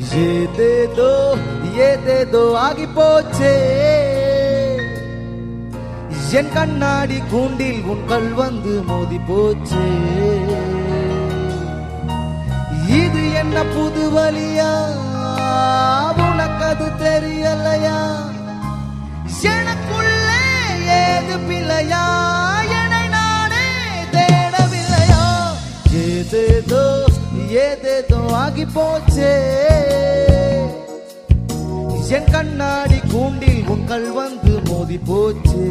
ஏதேதோ ஏதேதோ ஆகி போச்சே என் கண்ணாடி கூண்டில் உன் கல் வந்து மோதி போச்சே இது என்ன புது வழியா உனக்கு அது தெரியலையா எனக்குள்ளே ஏது பிள்ளையா என்னை நானே தேடவில்லையா ஏதேதோ ஏதேதோ ஆகி போச்சே என் கண்ணாடி கூண்டில் உங்கள் வந்து மோதி போச்சே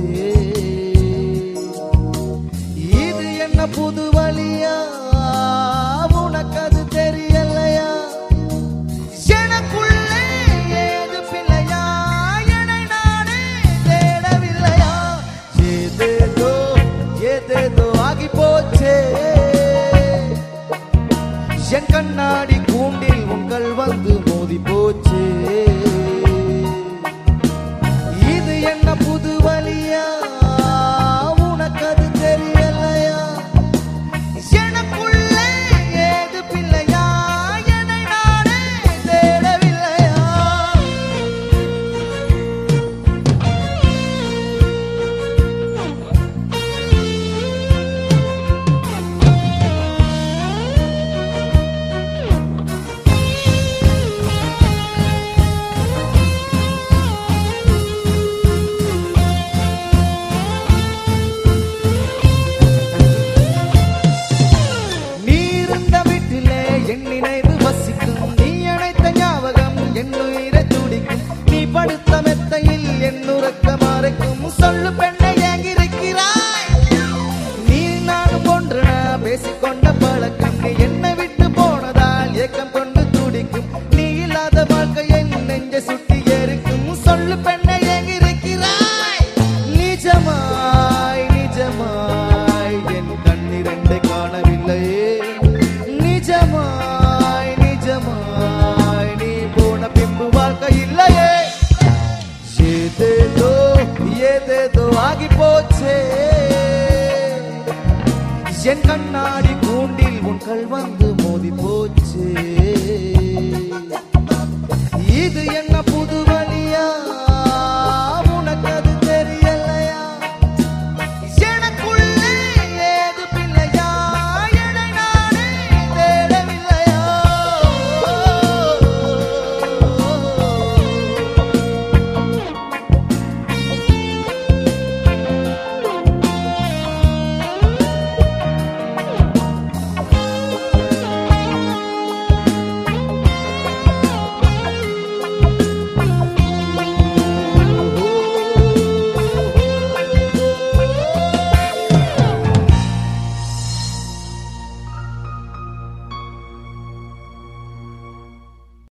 இது என்ன புது வழியா உனக்கு அது தெரியலையா எனக்குள்ளே ஏது பிள்ளையா என்னை நானே தேடவில்லையா ஏதேதோ ஏதேதோ ஆகி போச்சே என் கண்ணாடி கூண்டில் உங்கள் வந்து மோதி போச்சே இது என்ன புது வழியா உனக்கு அது தெரியலையா எனக்குள்ளே ஏது பிள்ளையா என்னை நானே தேடவில்லையா நீ இருந்த வீட்டிலே என் நினைவு வசிக்கும் நீ அணைத்த ஞாபகம் என் உயிரை துடிக்கும் நீ படுத்த மெத்தையில் என் உறக்க மறைக்கும் சொல்லு பெண்ணை ஏங்கிருக்கிறாய் நீ நானும் ஒன்று நான் பேசிக்கொண்ட பழக்கம் நீ என்னை விட்டு போனதால் ஏக்கம் கொண்டு துடிக்கும் நீ இல்லாத வாழ்க்கை என் நெஞ்ச சுட்டி எரிக்கும் சொல்லு பெண்ணை ஏங்கிருக்கிறாய் நிஜமாய் நிஜமாய் என் கண்ணிரண்டை காணவில்லையே நிஜமாய் நிஜமாய் நீ போன பின்பு வாழ்க்கை இல்லையே ஏதேதோ ஏதேதோ ஆகி போச்சே என் கண்ணாடி கூண்டில் உன் கல் வந்து மோதி போச்சே இது என்ன